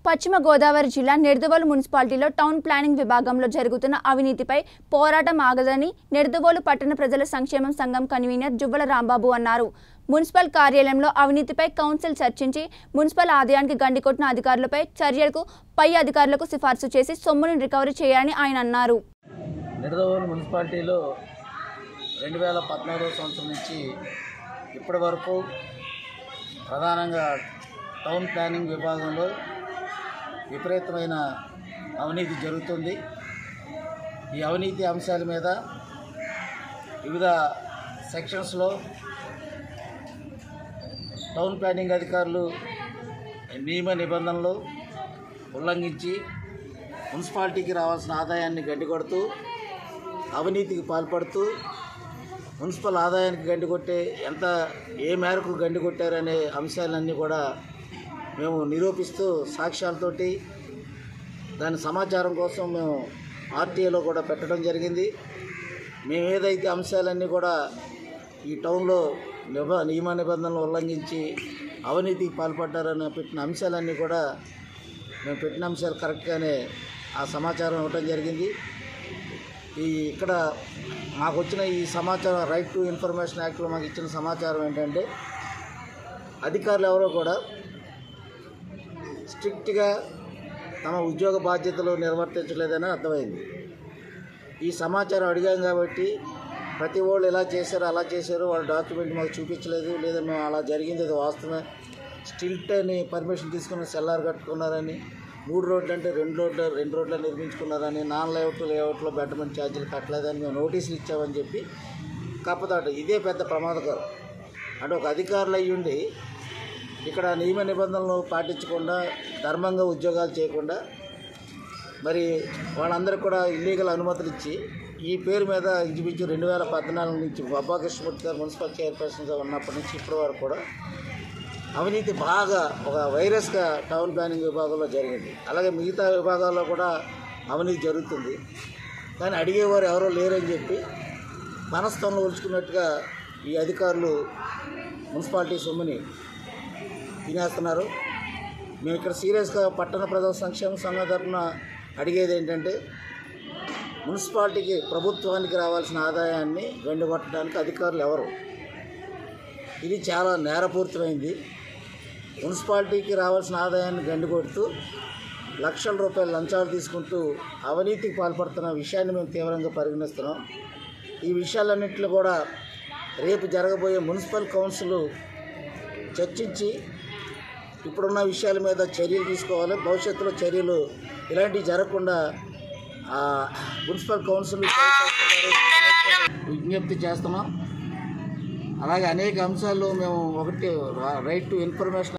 పశ్చిమ గోదావరి జిల్లా నిడదవోలు మున్సిపాలిటీలో టౌన్ ప్లానింగ్ విభాగంలో జరుగుతున్న అవినీతిపై పోరాటం ఆగదని నిడదవోలు పట్టణ ప్రజల సంక్షేమం సంఘం కన్వీనర్ జువ్వల రాంబాబు అన్నారు మున్సిపల్ కార్యాలయంలో అవినీతిపై కౌన్సిల్ చర్చించి మున్సిపల్ ఆదాయానికి గండికొట్టిన అధికారులపై చర్యలకు పై అధికారులకు సిఫార్సు చేసి సొమ్మును రికవరీ చేయాలని ఆయన అన్నారు నిడదవోలు మున్సిపాలిటీలో రెండు వేల పద్నాలుగో సంవత్సరం నుంచి ఇప్పటి వరకు ప్రధానంగా టౌన్ ప్లానింగ్ విభాగంలో విపరీతమైన అవినీతి జరుగుతుంది ఈ అవినీతి అంశాల మీద వివిధ సెక్షన్స్లో టౌన్ ప్లానింగ్ అధికారులు నియమ నిబంధనలు ఉల్లంఘించి మున్సిపాలిటీకి రావాల్సిన ఆదాయాన్ని గడ్డికొడుతూ అవినీతికి పాల్పడుతూ మున్సిపల్ ఆదాయానికి గండి కొట్టే ఎంత ఏ మేరకు గండి కొట్టారనే అంశాలన్నీ కూడా మేము నిరూపిస్తూ సాక్ష్యాలతోటి దాని సమాచారం కోసం మేము ఆర్టీఏలో కూడా పెట్టడం జరిగింది మేము ఏదైతే అంశాలన్నీ కూడా ఈ టౌన్లో నిబ నియమ నిబంధనలు ఉల్లంఘించి అవినీతికి పాల్పడ్డారని పెట్టిన అంశాలన్నీ కూడా మేము పెట్టిన అంశాలు కరెక్ట్గానే ఆ సమాచారం ఇవ్వటం జరిగింది ఈ ఇక్కడ మాకు వచ్చిన ఈ సమాచారం రైట్ టు ఇన్ఫర్మేషన్ యాక్ట్లో మాకు ఇచ్చిన సమాచారం ఏంటంటే అధికారులు ఎవరో కూడా స్ట్రిక్ట్గా తమ ఉద్యోగ బాధ్యతలు నిర్వర్తించలేదని అర్థమైంది ఈ సమాచారం అడిగాం కాబట్టి ప్రతి వాళ్ళు ఇలా చేశారు అలా చేశారు వాళ్ళ డాక్యుమెంట్ మాకు చూపించలేదు లేదా మేము అలా జరిగింది అది వాస్తవమే స్టిల్ట్ అని పర్మిషన్ తీసుకుని సెల్లార్ కట్టుకున్నారని మూడు రోడ్లు అంటే రెండు రోడ్లు రెండు రోడ్లు నిర్మించుకున్నారని నాన్ లేఅవుట్ లేఅవుట్లో బెటర్మెంట్ ఛార్జీలు కట్టలేదని మేము నోటీసులు ఇచ్చామని చెప్పి కాకపోతే ఇదే పెద్ద ప్రమాదకరం అంటే ఒక అధికారులు అయ్యుండి ఇక్కడ నియమ నిబంధనలు పాటించకుండా ధర్మంగా ఉద్యోగాలు చేయకుండా మరి వాళ్ళందరికీ కూడా ఇల్లీగల్ అనుమతులు ఇచ్చి ఈ పేరు మీద ఇంచుమించు రెండు వేల పద్నాలుగు నుంచి బొబ్బా కృష్ణమూర్తి గారు మున్సిపల్ చైర్పర్సన్గా ఉన్నప్పటి నుంచి ఇప్పటి వరకు కూడా అవినీతి బాగా ఒక వైరస్గా టౌన్ ప్లానింగ్ విభాగంలో జరిగింది అలాగే మిగతా విభాగాల్లో కూడా అవినీతి జరుగుతుంది కానీ అడిగేవారు ఎవరో లేరని చెప్పి మనస్థంలో ఉంచుకున్నట్టుగా ఈ అధికారులు మున్సిపాలిటీ సొమ్ముని తినేస్తున్నారు మేము ఇక్కడ సీరియస్గా పట్టణ ప్రజల సంక్షేమ సంఘం తరఫున అడిగేది ఏంటంటే మున్సిపాలిటీకి ప్రభుత్వానికి రావాల్సిన ఆదాయాన్ని వెండగొట్టడానికి అధికారులు ఎవరు ఇది చాలా నేరపూరితమైంది మున్సిపాలిటీకి రావాల్సిన ఆదాయాన్ని గండికొడుతూ లక్షల రూపాయల లంచాలు తీసుకుంటూ అవినీతికి పాల్పడుతున్న విషయాన్ని మేము తీవ్రంగా పరిగణిస్తున్నాం ఈ విషయాలన్నింటిలో కూడా రేపు జరగబోయే మున్సిపల్ కౌన్సిల్ చర్చించి ఇప్పుడున్న విషయాల మీద చర్యలు తీసుకోవాలి భవిష్యత్తులో చర్యలు ఇలాంటివి జరగకుండా ఆ, మున్సిపల్ కౌన్సిల్ విజ్ఞప్తి చేస్తున్నాం అలాగే అనేక అంశాలు మేము ఒకటి రైట్ టు ఇన్ఫర్మేషన్